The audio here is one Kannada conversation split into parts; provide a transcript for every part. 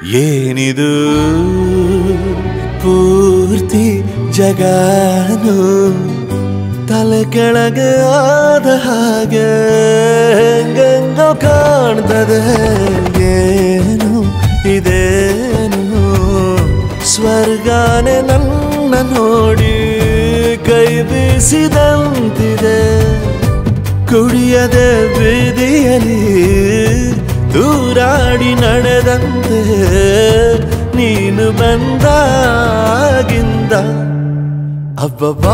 ಏನಿದು ಪೂರ್ತಿ ಜಗಾನು ತಲೆ ಕೆಳಗೆ ಆದ ಹಾಗೆ ಹೆಂಗೆಂಗೋ ಕಾಣ್ತದೆ ಏನು ಇದೇನು ಸ್ವರ್ಗಾನೆ ನನ್ನ ನೋಡಿ ಕೈ ಬೀಸಿದಂತಿದೆ ಕುಡಿಯದೆ ಬೀದಿಯಲಿ ದೂರಾಡಿ ನಡೆದಂತೆ ನೀನು ಬಂದಾಗಿಂದ ಅಬ್ಬಬ್ಬಾ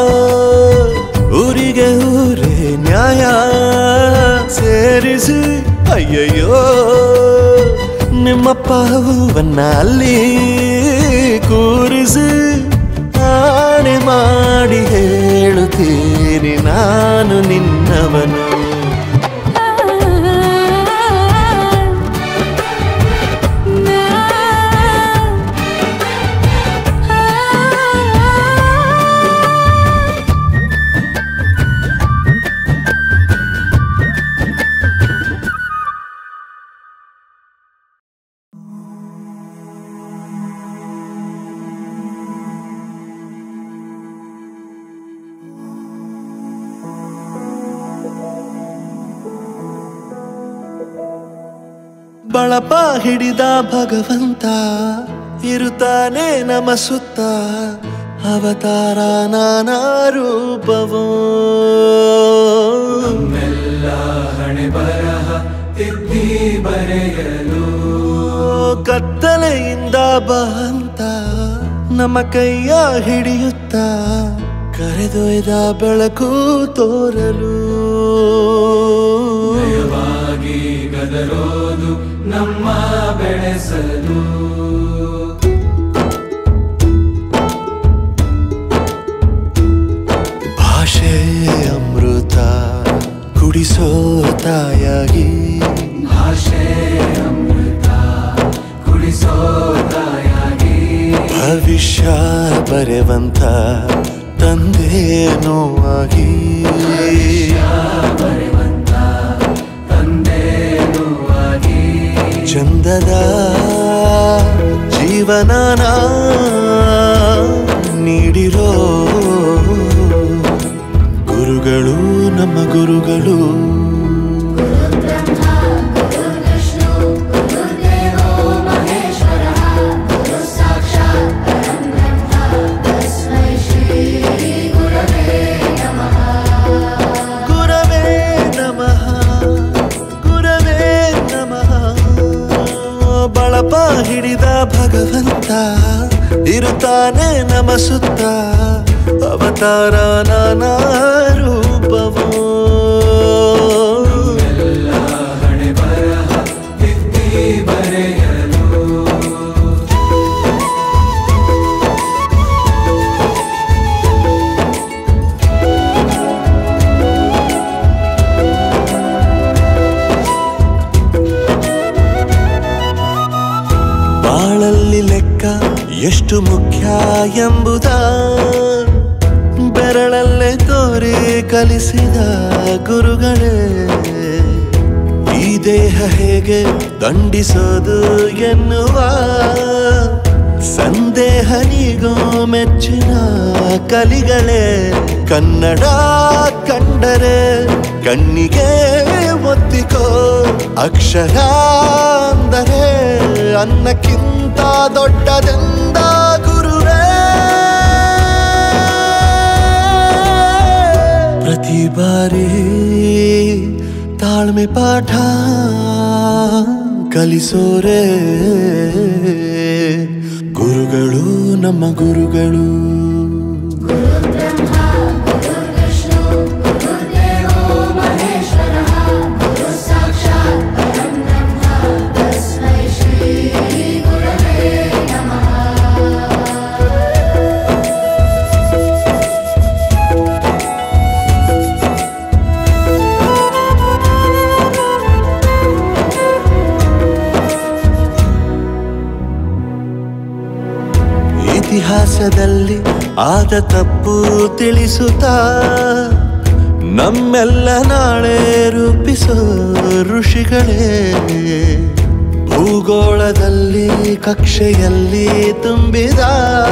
ಊರಿಗೆ ಊರೇ ನ್ಯಾಯ ಸೇರಿಸಿ ಅಯ್ಯಯ್ಯೋ ನಿಮ್ಮಪ್ಪ ಹೂವನ್ನ ಅಲ್ಲಿ ಕೂರಿಸಿ ಆಣೆ ಮಾಡಿ ಹೇಳುತ್ತೀನಿ ನಾನು ನಿನ್ನವನು ಬಳಪ ಹಿಡಿದ ಭಗವಂತ ಇರುತ್ತಾನೆ ನಮ ಸುತ್ತ ಅವತಾರ ನಾನಾ ರೂಪವೋ ಹಣೆ ಬರಹ ತಿದ್ದಿ ಬರೆಯಲು ಕತ್ತಲೆಯಿಂದ ಬಂತ ನಮ್ಮ ಕೈಯ ಹಿಡಿಯುತ್ತ ಕರೆದೊಯ್ದ ಬೆಳಕು ತೋರಲು ನಯವಾಗಿ ಗದರೋದು ನಮ್ಮ ಬೆಳೆಸಲು ಭಾಷೆ ಅಮೃತ ಕುಡಿಸೋ ತಾಯಾಗಿ ಭಾಷೆ ಅಮೃತ ಕುಡಿಸೋ ತಾಯಾಗಿ ಭವಿಷ್ಯ ಬರೆವಂತ ತಂದೇನೋ ಆಗಿ ಬರೆವಂತ ತಂದೇನು ಆಗಿ ಚಂದದ ಜೀವನನ ನೀಡಿರೋ ಗುರುಗಳು ನಮ್ಮ ಗುರುಗಳು ಗುರವೇ ನಮಃ ಗುರವೇ ನಮಃ ಬಳಪ ಹಿಡಿದ ಭಗವಂತ ಇರುತ್ತಾನೆ ನಮ ಸುತ್ತ ಅವತಾರ ನಾನಾ ರೂಪವೋ ಎಲ್ಲ ಹಣೆ ಬರಹ ತಿದ್ದಿ ಬರೆಯಲು ಬಾಳಲ್ಲಿ ಲೆಕ್ಕ ಎಷ್ಟು ಮುಖ್ಯ ಎಂಬುದ ಬೆರಳಲ್ಲೇ ತೋರಿ ಕಲಿಸಿದ ಗುರುಗಳೇ ಈ ದೇಹ ಹೇಗೆ ದಂಡಿಸೋದು ಎನ್ನುವ ಸಂದೇಹ ನೀಗೋ ಮೆಚ್ಚಿನ ಕಲಿಗಳೇ ಕನ್ನಡ ಕಂಡರೆ ಕಣ್ಣಿಗೆ ಒತ್ತಿಕೋ ಅಕ್ಷರ ಅಂದರೆ ಅನ್ನಕ್ಕಿಂತ ದೊಡ್ಡದೆಂದ ಗುರುವೇ ಪ್ರತಿ ಬಾರಿ ತಾಳ್ಮೆ ಪಾಠ ಕಲಿಸೋರೆ ಗುರುಗಳು ನಮ್ಮ ಗುರುಗಳು ಇತಿಹಾಸದಲ್ಲಿ ಆದ ತಪ್ಪು ತಿಳಿಸುತ್ತಾ ನಮ್ಮೆಲ್ಲ ನಾಳೆ ರೂಪಿಸೋ ಋಷಿಗಳೇ ಭೂಗೋಳದಲ್ಲಿ ಕಕ್ಷೆಯಲ್ಲಿ ತುಂಬಿದ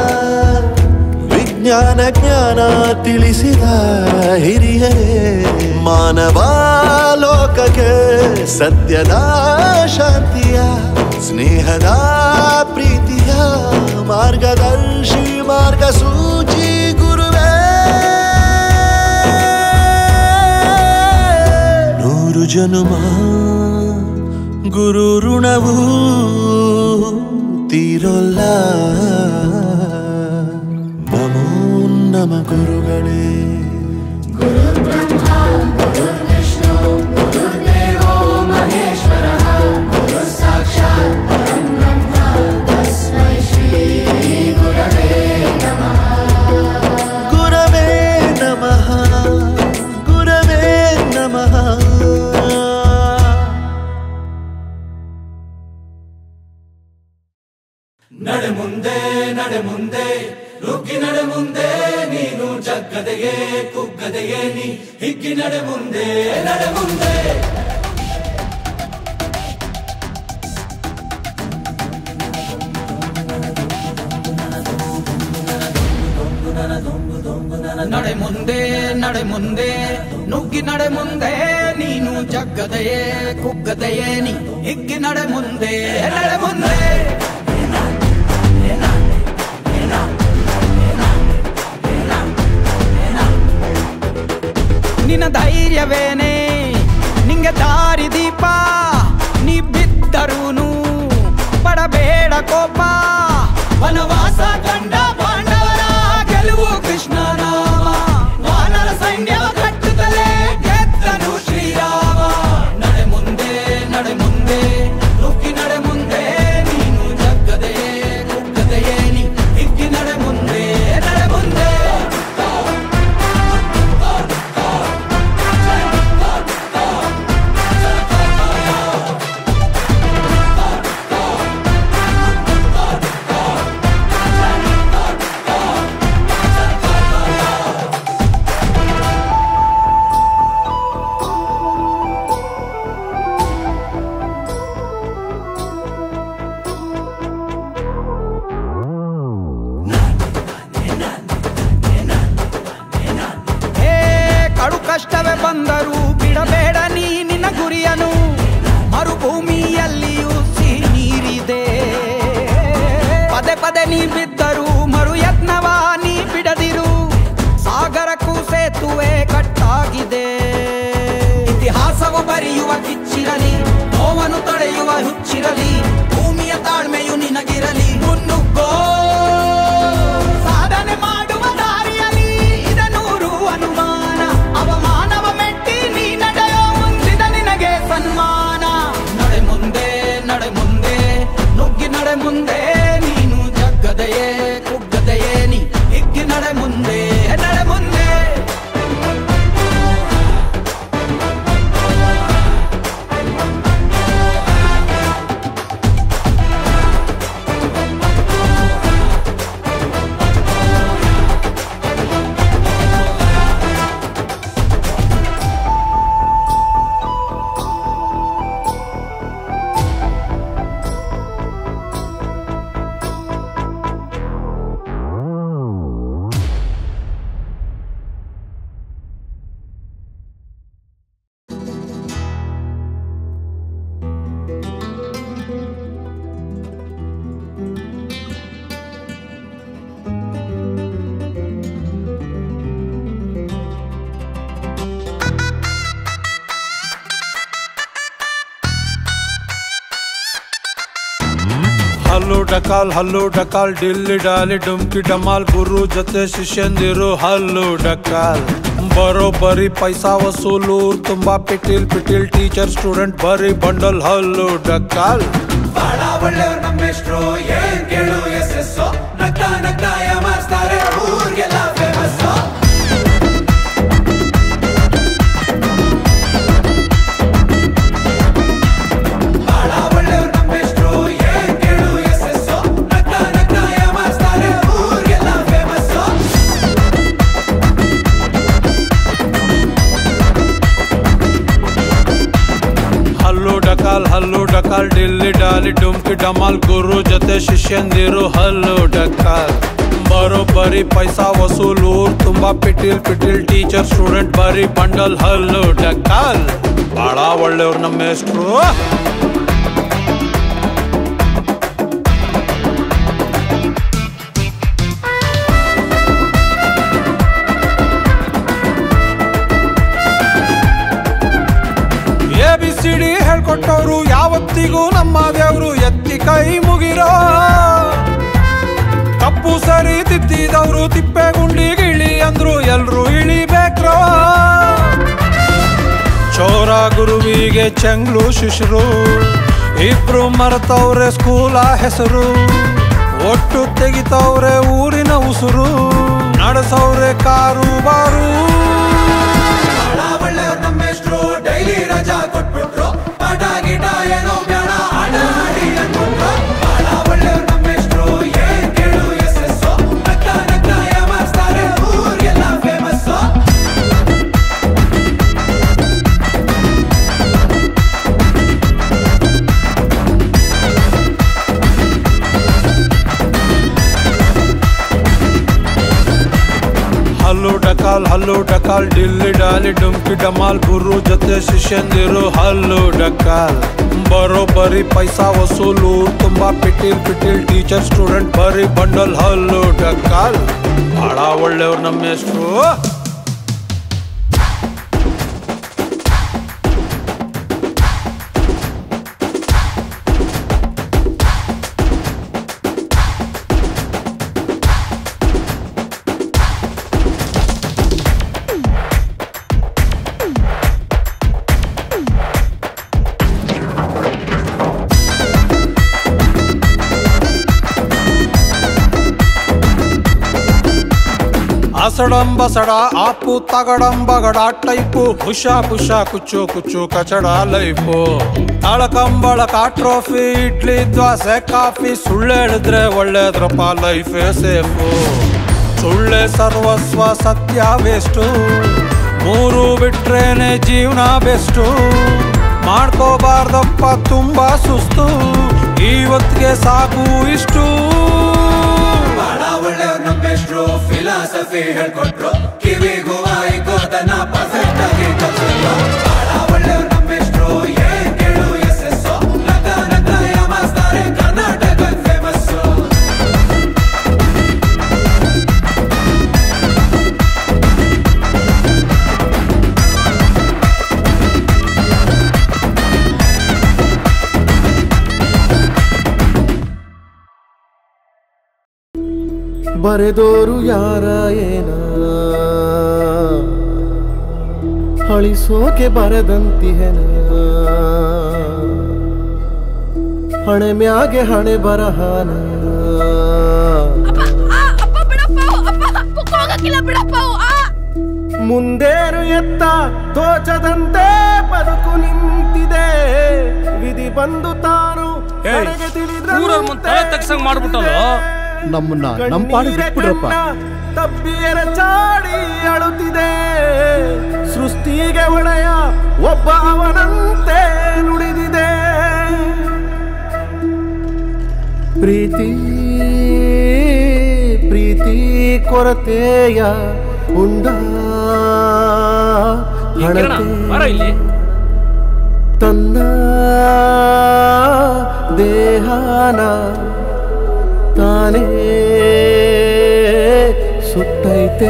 ವಿಜ್ಞಾನ ಜ್ಞಾನ ತಿಳಿಸಿದ ಹಿರಿಯರೇ ಮಾನವ ಲೋಕಕ್ಕೆ ಸತ್ಯದ ಶಾಂತಿಯ ಸ್ನೇಹದ ಪ್ರೀತಿಯ ಮಾರ್ಗದರ್ಶಿ ಮಾರ್ಗಸೂಚಿ ಗುರುವೇ ನೂರು ಜನುಮ ಗುರು ಋಣವು ತೀರೋಲ್ಲ ನಮೋ ನಮ ಗುರುಗಳೇ ಗುರವೇ ನಮಃ ಗುರವೇ ನಮಃ ನಡೆ ಮುಂದೆ ನಡೆ ಮುಂದೆ ನುಗ್ಗಿ ನಡೆ ಮುಂದೆ ನೀನು ಜಗ್ಗದೆಯೇ ಕುಗ್ಗದೆಯೇ ನೀ ಹಿಗ್ಗಿ ನಡೆ ಮುಂದೆ ನಡೆ ಮುಂದೆ ನಡೆ ಮುಂದೆ ನಡೆ ಮುಂದೆ ನುಗ್ಗಿ ನಡೆ ಮುಂದೆ ನೀನು ಜಗ್ಗದೆಯೇ ಕುಗ್ಗದೆಯೇ ನೀ ಹಿಗ್ಗಿ ನಡೆ ಮುಂದೆ ನಡೆ ಮುಂದೆ ನಿನ್ನ ಧೈರ್ಯವೇನೆ ನಿಂಗೆ ದಾರಿ ದೀಪ ನೀ ಬಿದ್ದರೂನು ಪಡಬೇಡ ಕೋಪ ವನವಾಸ ಕಂಡ ಪಾಂಡವರ ಗೆಲುವು ಕೃಷ್ಣ ನಾಮ ವಾನರ ಸೈನ್ಯವ ಕಟ್ಟುತ್ತಲೇ ಗೆದ್ದನು ಶ್ರೀರಾಮ ನಡೆ ಮುಂದೆ ನಡೆ ಮುಂದೆ ನುಗ್ಗಿ ನಡೆ ಮುಂದೆ ನೀನು ಜಗ್ಗದೆಯೇ ಕುಗ್ಗದೆಯೇ ನೀ ಹಿಗ್ಗಿ ನಡೆ ಮುಂದೆ ನಡೆ ಮುಂದೆ ಹೇ ಕಡು ಕಷ್ಟವೇ ಬಂದರೂ ಬಿಡಬೇಡ ನೀ ನಿನ್ನ ಗುರಿಯನು ಮರುಭೂಮಿಯಲ್ಲಿಯೂ ಸಿಹಿ ನೀರಿದೆ ಪದೇ ಪದೇ ನೀ ಬಿದ್ದರೂ ಮರು ಯತ್ನವ ನೀ ಬಿಡದಿರು ಸಾಗರಕ್ಕೂ ಸೇತುವೆ ಕಟ್ಟಾಗಿದೆ ಇತಿಹಾಸವು ಬರೆಯುವ ಕಿಚ್ಚಿರಲಿ ನೋವನ್ನು ತಡೆಯುವ ಹುಚ್ಚಿರಲಿ ಭೂಮಿಯ ತಾಳ್ಮೆಯು ನಿನಗಿರಲಿ ಮುನ್ನುಗ್ಗೋ ಸಾಧನೆ ಮಾಡುವ ದಾರಿಯಲ್ಲಿ ಇದನೂರು ಅನುಮಾನ ಅವಮಾನವ ಮೆಟ್ಟಿ ನೀ ನಡೆಯೋ ಮುಂದಿದ ನಿನಗೆ ಸನ್ಮಾನ ನಡೆ ಮುಂದೆ ನಡೆ ಮುಂದೆ ನುಗ್ಗಿ ನಡೆ ಮುಂದೆ ನೀನು ಜಗ್ಗದೆಯೇ ಕುಗ್ಗದೆಯೇ ನೀ ಹಿಗ್ಗಿ ನಡೆ ಮುಂದೆ ನಡೆ ಮುಂದೆ ಹಲ್ಲು ಡಕಾಲ್ ಹಲ್ಲು ಡಕಾಲ್ ಡಿಲ್ಲಿ ಡಾಲಿ ಡುಮ್ಕಿ ಡಮಾಲ್ ಗುರು ಜೊತೆ ಶಿಷ್ಯಂದಿರು ಹಲ್ಲು ಡಕಾಲ್ ಬರೋಬ್ಬರಿ ಪೈಸಾ ವಸೂಲು ತುಂಬಾ ಪಿಟೀಲ್ ಪಿಟೀಲ್ ಟೀಚರ್ ಸ್ಟೂಡೆಂಟ್ ಬರೀ ಬಂಡಲ್ ಹಲ್ಲು ಡಕಾಲ್ ಬಹಳ ಒಳ್ಳೆಯವ್ರು ನಮ್ಮೆಷ್ಟ್ರು ಏನ್ ಕೇಳು ಎಸ್ ಎಸ್ ನಗ್ತಾ ನಗ್ತಾ ಯಾಮಾರಿಸ್ತಾರೆ ಊರ್ಗೆಲ್ಲ ಫೇಮಸ್ ಬಹಳ ಒಳ್ಳೆಯವ್ರು ನಮ್ಮೆಷ್ಟ್ರು ಏನ್ ಕೇಳು ಎಸ್ ಎಸ್ ನಗ್ತಾ ನಗ್ತಾ ಯಾಮಾರಿಸ್ತಾರೆ ಊರ್ಗೆಲ್ಲ ಫೇಮಸ್ ಹಲ್ಲು ಡಕಾಲ್ ಹಲ್ಲು ಡಕಾಲ್ ಡಿಲ್ಲಿ ಡಾಲಿ ಡಮಾಲ್ ಗುರು ಜೊತೆ ಶಿಷ್ಯಂದಿರು ಹಲ್ಲು ಡಕ್ಕಾಲ್ ಬರೋಬ್ಬರಿ ಪೈಸಾ ವಸೂಲು ಊರ್ ತುಂಬಾ ಪಿಟಿಲ್ ಪಿಟಿಲ್ ಟೀಚರ್ ಸ್ಟೂಡೆಂಟ್ ಬರೀ ಬಂಡಲ್ ಹಲ್ಲು ಡಕ್ಕಾಲ್ ಬಹಳ ಒಳ್ಳೆಯವ್ರು ನಮ್ಮ ಹೆಸ್ರು ಎ ಬಿ ಸಿ ಡಿ ಹೇಳ್ಕೊಟ್ಟವ್ರು ಯಾವತ್ತಿಗೂ ನಮ್ಮ ದೇವ್ರು ಎತ್ತಿ ಕೈ ಮುಗಿರೋ ತಪ್ಪು ಸರಿ ತಿದ್ದಿದವ್ರು ತಿಪ್ಪೆ ಗುಂಡಿಗಿಳಿ ಅಂದ್ರು ಎಲ್ರು ಇಳಿಬೇಕ್ರೋ ಚೋರ ಗುರುವಿಗೆ ಚೆಂಗ್ಳು ಶಿಶರು ಇಬ್ರು ಮರೆತವ್ರೆ ಸ್ಕೂಲ ಹೆಸರು ಒಟ್ಟು ತೆಗಿತವ್ರೆ ಊರಿನ ಉಸುರು ನಡೆಸವ್ರೆ ಕಾರು ಬಾರು ಬಹಳ ಒಳ್ಳೆಯವ್ರು ನಮ್ಮೆಷ್ಟ್ರು ಡೈಲಿ ರಜಾ ಕೊಟ್ಬಿಟ್ರು ಪಾಠ ಗಿಟ ಏನೋ ಬೇಡ ಆಟ ಆಡಿ ಅಂದ್ಬಿಟ್ರು ಬಹಳ ಒಳ್ಳೆಯವ್ರು ನಮ್ಮೆಷ್ಟ್ರು ಏನ್ ಕೇಳು ಎಸ್ ಎಸ್ ನಗ್ತಾ ನಗ್ತಾ ಯಾಮಾರಿಸ್ತಾರೆ ಊರಿಗೆಲ್ಲ ಫೇಮಸ್ ಹಲ್ಲು ಡಕಾಲ್ ಹಲ್ಲು ಡಕಾಲ್ ಡಿಲ್ಲಿ ಡಾಲಿ ಡುಮ್ಕಿ ಡಮಾಲ್ ಗುರು ಜೊತೆ ಶಿಷ್ಯಂದಿರು ಹಲ್ಲು ಡಕಾಲ್ ಬರೋಬ್ಬರಿ ಪೈಸಾ ವಸೂಲು ತುಂಬಾ ಪಿಟಿಲ್ ಪಿಟಿಲ್ ಟೀಚರ್ ಸ್ಟೂಡೆಂಟ್ ಬರೀ ಬಂಡಲ್ ಹಲ್ಲು ಡಕಾಲ್ ಬಹಳ ಒಳ್ಳೆಯವ್ರು ನಮ್ಮ ಹೆಸ್ರು ಅಸಡಂಬ ಸಡ ಆಪು ತಗಡಂಬಗಡ ಟೈಪು ಹುಷ ಪುಷ ಕುಚ್ಚು ಕುಚ್ಚು ಕಚಡ ಲೈಫು ತಳಕಂಬಳಕ ಟ್ರೋಫಿ ಇಡ್ಲಿ ದ್ವಾಸೆ ಕಾಫಿ ಸುಳ್ಳೇಳಿದ್ರೆ ಒಳ್ಳೇದ್ರಪ್ಪ ಲೈಫೇ ಸೇಫು ಸುಳ್ಳೆ ಸರ್ವಸ್ವ ಸತ್ಯ ವೇಸ್ಟು ಮೂರು ಬಿಟ್ರೇನೆ ಜೀವನ ಬೆಸ್ಟು ಮಾಡ್ಕೋಬಾರ್ದಪ್ಪ ತುಂಬಾ ಸುಸ್ತು ಇವತ್ತಿಗೆ ಸಾಕು ಇಷ್ಟು ಬಹಳ ಒಳ್ಳೆಯವ್ರು ನಮ್ಮೆಷ್ಟ್ರು ಫಿಲಾಸಫಿ ಹೇಳ್ಕೊಟ್ರು ಕಿವಿಗೂ ಐಕೋದನ್ನ ಪರ್ಫೆಕ್ಟ್ ಆಗಿ ಕಲ್ಸಿದ್ರು ಬಹಳ ಒಳ್ಳೆಯವ್ರು ನಮ್ಮೆಷ್ಟ್ರು ಏನ್ ಕೇಳು ಎಸ್ ಎಸ್ ನಗ್ತಾ ನಗ್ತಾ ಯಾಮಾರಿಸ್ತಾರೆ ಕರ್ನಾಟಕ ಫೇಮಸ್ ಬರೆದೋರು ಯಾರ ಏನ ಅಳಿಸೋಕೆ ಬರದಂತಿಹೆನ ಹಣೆ ಮ್ಯಾಗೆ ಹಣೆ ಬರಹಾನ ಆ, ಅಪ್ಪ ಬಿಡಪ್ಪ ಅಪ್ಪ ಬುಕ್ ಹೋಗಕ್ಕಿಲ್ಲ ಬಿಡಪ್ಪ ಆ ಮುಂದೇನು ಎತ್ತ ತೋಚದಂತೆ ಬದುಕು ನಿಂತಿದೆ ವಿಧಿ ಬಂದು ತಾನು ಕಡೆಗೆ ತಿಳಿದ್ರಂತೆ ಊರವ್ರ್ ಮುಂದ್ ತಲೆ ತಗ್ಸಂಗ್ ಮಾಡ್ಬಿಟ್ಟಲ್ಲ. ನಮ್ಮನ್ನ ನಮ್ಮ ಪಾಡಿಗೆ ಕಣ್ಣೀರೇ ಬಿಟ್ಬಿಡ್ರಪ್ಪ ಕಣ್ಣ ತಪ್ಪಿಯರ ಚಾಡಿ ಅಳುತ್ತಿದೆ ಸೃಷ್ಟಿಗೆ ಒಡೆಯ ಒಬ್ಬ ಅವನಂತೆ ನುಡಿದಿದೆ ಪ್ರೀತಿ ಪ್ರೀತಿ ಕೊರತೆಯ ಉಂಡ ಏ ಕಿರಣ, ಬಾರ ಇಲ್ಲಿ. ತನ್ನ ದೇಹನ ತಾನೇ ಸುಟ್ಟೈತೆ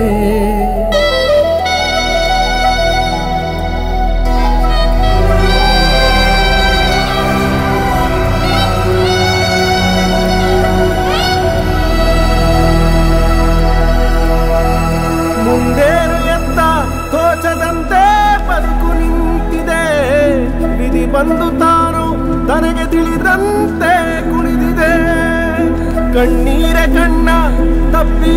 ಮುಂದೇನು ಎತ್ತ ತೋಚದಂತೆ ಬದುಕು ನಿಂತಿದೆ ವಿಧಿ ಬಂದು ತಾನು ತನಗೆ ತಿಳಿದಂತೆ ಕುಣಿದಿದೆ ಕಣ್ಣೀರೆ ಕಣ್ಣ ತಪ್ಪಿ